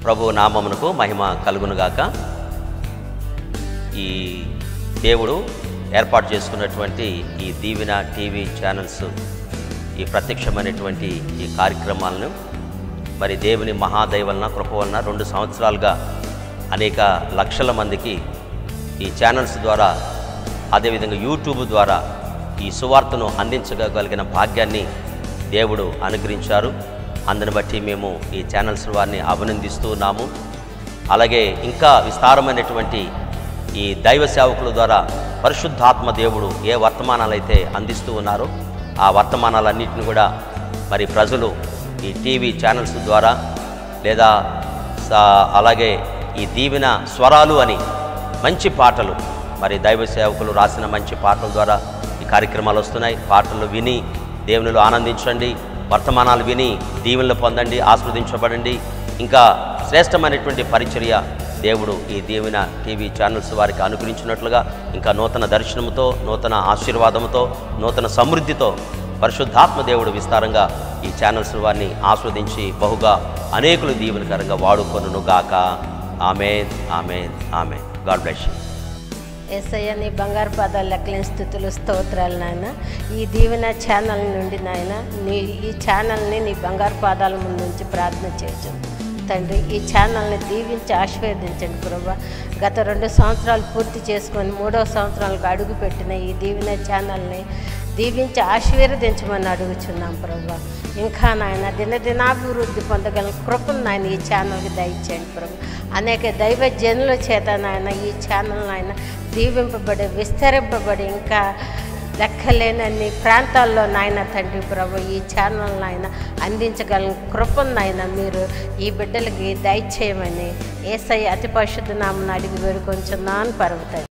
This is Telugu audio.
ప్రభు నామమునకు మహిమ కలుగునుగాక ఈ దేవుడు ఏర్పాటు చేసుకున్నటువంటి ఈ దీవెన టీవీ ఛానల్స్ ఈ ప్రత్యక్షమైనటువంటి ఈ కార్యక్రమాలను మరి దేవుని మహాదయ వలన కృప వలన రెండు సంవత్సరాలుగా అనేక లక్షల మందికి ఈ ఛానల్స్ ద్వారా అదేవిధంగా యూట్యూబ్ ద్వారా ఈ సువార్తను అందించగలిగిన భాగ్యాన్ని దేవుడు అనుగ్రహించారు అందుని బట్టి మేము ఈ ఛానల్స్ వారిని అభినందిస్తూ ఉన్నాము అలాగే ఇంకా విస్తారమైనటువంటి ఈ దైవ సేవకుల ద్వారా పరిశుద్ధాత్మ దేవుడు ఏ వర్తమానాలు అయితే అందిస్తూ ఉన్నారో ఆ వర్తమానాలన్నింటిని కూడా మరి ప్రజలు ఈ టీవీ ఛానల్స్ ద్వారా లేదా సా- అలాగే ఈ దీవెన స్వరాలు అని మంచి పాటలు మరి దైవ సేవకులు రాసిన మంచి పాటల ద్వారా ఈ కార్యక్రమాలు వస్తున్నాయి పాటలు విని దేవునిలో ఆనందించండి వర్తమానాలు విని దీవెనలు పొందండి ఆస్వాదించబడండి ఇంకా శ్రేష్టమైనటువంటి పరిచర్య దేవుడు ఈ దీవెన టీవీ ఛానల్స్ వారికి అనుగ్రహించినట్లుగా ఇంకా నూతన దర్శనముతో నూతన ఆశీర్వాదంతో నూతన సమృద్ధితో పరిశుద్ధాత్మ దేవుడు విస్తారంగా ఈ ఛానల్స్ వారిని ఆస్వాదించి బహుగా అనేకులు దీవెనకరంగా వాడుకొనును గాక ఆమె ఆమె ఆమె గాడ్ బ్లెస్ యూ ఎస్ఐ నీ బంగారు పాదాలు లెక్కలేని స్థుతులు స్తోత్రాలు నాయన ఈ దీవెన ఛానల్ నుండి నాయన నీ ఈ ఛానల్ని నీ బంగారు పాదాల ముందు నుంచి ప్రార్థన చేయొచ్చు తండ్రి ఈ ఛానల్ని దీవించి ఆశీర్వదించండి ప్రభా గత రెండు సంవత్సరాలు పూర్తి చేసుకొని మూడవ సంవత్సరాలకు అడుగు పెట్టిన ఈ దీవెన ఛానల్ని దీవించి ఆశీర్వదించమని అడుగుచున్నాం ప్రభా ఇంకా నాయన దినదినాభివృద్ధి పొందగల కృపను నాయన ఈ ఛానల్కి దయచేయండి ప్రభు అనేక దైవ జనుల చేత నాయన ఈ ఛానల్ నాయన దీవింపబడి విస్తరింపబడి ఇంకా లెక్కలేనన్ని ప్రాంతాల్లో నాయన తండ్రి ప్రభు ఈ ఛానల్ నాయన అందించగల కృపను నాయన మీరు ఈ బిడ్డలకి దయచేయమని ఏసై అతి పరిశుద్ధ నామని అడిగి వేడుకొంచున్నాను పర్వతాయి